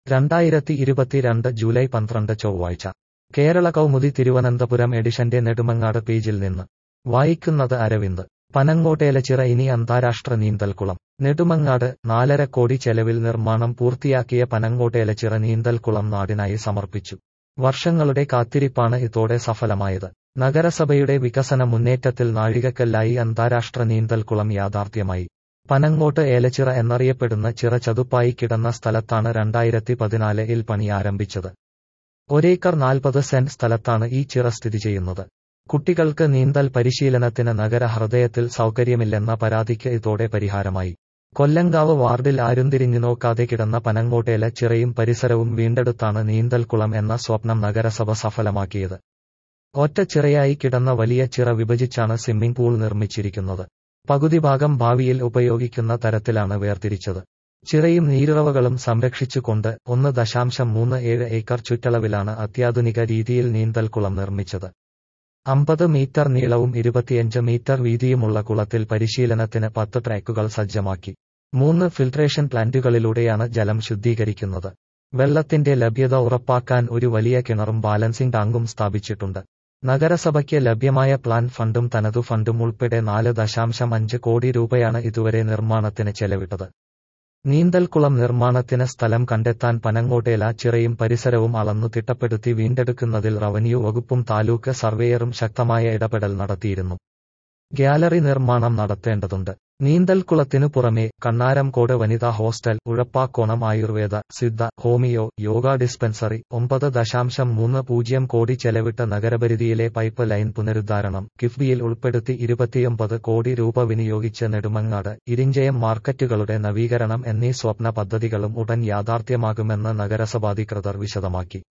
രണ്ടായിരത്തി ഇരുപത്തിരണ്ട് ജൂലൈ പന്ത്രണ്ട് ചൊവ്വാഴ്ച കേരള കൗമുദി തിരുവനന്തപുരം എഡിഷന്റെ നെടുമങ്ങാട് പേജിൽ നിന്ന് വായിക്കുന്നത് അരവിന്ദ് പനങ്ങോട്ടേലച്ചിറ ഇനി അന്താരാഷ്ട്ര നീന്തൽക്കുളം നെടുമങ്ങാട് നാലര കോടി ചെലവിൽ നിർമ്മാണം പൂർത്തിയാക്കിയ പനങ്ങോട്ടേലച്ചിറ നീന്തൽക്കുളം നാടിനായി സമർപ്പിച്ചു വർഷങ്ങളുടെ കാത്തിരിപ്പാണ് ഇതോടെ സഫലമായത് നഗരസഭയുടെ വികസന മുന്നേറ്റത്തിൽ നാഴികക്കല്ലായി അന്താരാഷ്ട്ര നീന്തൽക്കുളം യാഥാർത്ഥ്യമായി പനങ്ങോട്ട് ഏലച്ചിറ എന്നറിയപ്പെടുന്ന ചിറ ചതുപ്പായി കിടന്ന സ്ഥലത്താണ് രണ്ടായിരത്തി പതിനാലിൽ പണി ആരംഭിച്ചത് ഒരേക്കർ നാൽപ്പത് സെന്റ് സ്ഥലത്താണ് ഈ ചിറ സ്ഥിതി ചെയ്യുന്നത് കുട്ടികൾക്ക് നീന്തൽ പരിശീലനത്തിന് നഗര ഹൃദയത്തിൽ സൗകര്യമില്ലെന്ന പരാതിക്ക് ഇതോടെ പരിഹാരമായി കൊല്ലങ്കാവ് വാർഡിൽ ആരും തിരിഞ്ഞു നോക്കാതെ കിടന്ന പനങ്ങോട്ടേല ചിറയും പരിസരവും വീണ്ടെടുത്താണ് നീന്തൽക്കുളം എന്ന സ്വപ്നം നഗരസഭ സഫലമാക്കിയത് ഒറ്റച്ചിറയായി കിടന്ന വലിയ ചിറ വിഭജിച്ചാണ് സ്വിമ്മിംഗ് പൂൾ നിർമ്മിച്ചിരിക്കുന്നത് പകുതി ഭാഗം ഭാവിയിൽ ഉപയോഗിക്കുന്ന തരത്തിലാണ് വേർതിരിച്ചത് ചിറയും നീരുറവകളും സംരക്ഷിച്ചുകൊണ്ട് ഒന്ന് ദശാംശം മൂന്ന് ഏഴ് ഏക്കർ ചുറ്റളവിലാണ് അത്യാധുനിക രീതിയിൽ നീന്തൽക്കുളം നിർമ്മിച്ചത് അമ്പത് മീറ്റർ നീളവും ഇരുപത്തിയഞ്ച് മീറ്റർ വീതിയുമുള്ള കുളത്തിൽ പരിശീലനത്തിന് പത്ത് ട്രാക്കുകൾ സജ്ജമാക്കി മൂന്ന് ഫിൽട്രേഷൻ പ്ലാന്റുകളിലൂടെയാണ് ജലം ശുദ്ധീകരിക്കുന്നത് വെള്ളത്തിന്റെ ലഭ്യത ഉറപ്പാക്കാൻ ഒരു വലിയ കിണറും ബാലൻസിംഗ് ടാങ്കും സ്ഥാപിച്ചിട്ടുണ്ട് നഗരസഭയ്ക്ക് ലഭ്യമായ പ്ലാൻ ഫണ്ടും തനതു ഫണ്ടും ഉൾപ്പെടെ നാല് ദശാംശം അഞ്ച് കോടി രൂപയാണ് ഇതുവരെ നിർമ്മാണത്തിന് ചെലവിട്ടത് നീന്തൽക്കുളം നിർമ്മാണത്തിന് സ്ഥലം കണ്ടെത്താൻ പനങ്ങോട്ടേല ചിറയും പരിസരവും അളന്നു തിട്ടപ്പെടുത്തി വീണ്ടെടുക്കുന്നതിൽ റവന്യൂ വകുപ്പും താലൂക്ക് സർവേയറും ശക്തമായ ഇടപെടൽ നടത്തിയിരുന്നു ഗ്യാലറി നിർമ്മാണം നടത്തേണ്ടതുണ്ട് നീന്തൽക്കുളത്തിനു പുറമെ കണ്ണാരംകോട് വനിതാ hostel Uzhappakonam Ayurveda Siddha homeo yoga dispensary ഒമ്പത് ദശാംശം മൂന്ന് പൂജ്യം കോടി ചെലവിട്ട നഗരപരിധിയിലെ പൈപ്പ് ലൈൻ പുനരുദ്ധാരണം കിഫ്ബിയിൽ ഉൾപ്പെടുത്തി ഇരുപത്തിയൊമ്പത് കോടി രൂപ വിനിയോഗിച്ച് നെടുമങ്ങാട് ഇരിഞ്ചയം മാർക്കറ്റുകളുടെ നവീകരണം എന്നീ സ്വപ്ന പദ്ധതികളും ഉടൻ യാഥാർത്ഥ്യമാകുമെന്ന് നഗരസഭാധികൃതർ വിശദമാക്കി